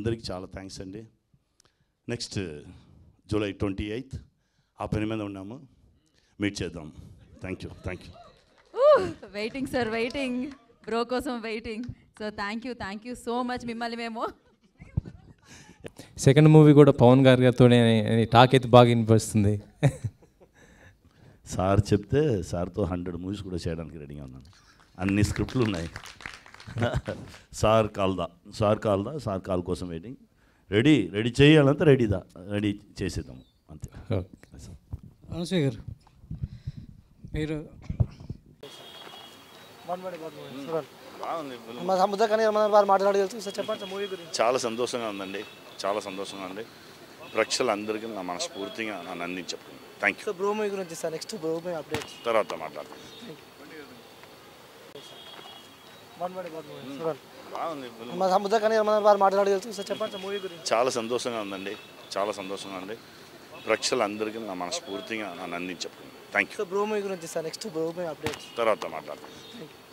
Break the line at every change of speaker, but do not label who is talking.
అందరికీ చాలా థ్యాంక్స్ అండి నెక్స్ట్ జూలై ట్వంటీ ఎయిత్ ఆ పని మీద ఉన్నాము మీట్ చేద్దాం thank you thank you
waiting sir waiting bro కోసం waiting so thank you thank you so much మిమ్మల్ని మేము
సెకండ్ మూవీ కూడా పవన్ గారి గారితోనే టాక్ అయితే బాగా వినిపిస్తుంది
సార్ చెప్తే సార్తో హండ్రెడ్ మూవీస్ కూడా చేయడానికి రెడీగా ఉన్నాను అన్ని స్క్రిప్ట్లు ఉన్నాయి సార్ కాల్దా సార్ కాల్దా సార్ కాల్ కోసం వెయిటింగ్ రెడీ రెడీ చేయాలంటే రెడీదా రెడీ చేసేద్దాం అంతే
అనసూయ గారు మీరు
మా సముద్ర కానీ మన వారు మాట్లాడగలుగుతారు సార్ చెప్పండి సార్ మూవీ గురించి
చాలా సంతోషంగా ఉందండి చాలా సంతోషంగా ఉంది ప్రేక్షకులందరికీ నా మనస్ఫూర్తిగా నన్ను అందించాను thank you
so bro movie గురించి sir next bro movie updates
తర్వాత మాట్లాడతాను
మా సముద్ర కానీ మన వారు మాట్లాడగలుగుతారు సార్ చెప్పండి సార్ మూవీ గురించి
చాలా సంతోషంగా ఉందండి చాలా సంతోషంగా ఉంది ప్రేక్షకులందరికీ నా మనస్ఫూర్తిగా నన్ను అందించాను thank you
so bro movie గురించి sir next bro movie updates
తర్వాత మాట్లాడతాను
థ్యాంక్ యూ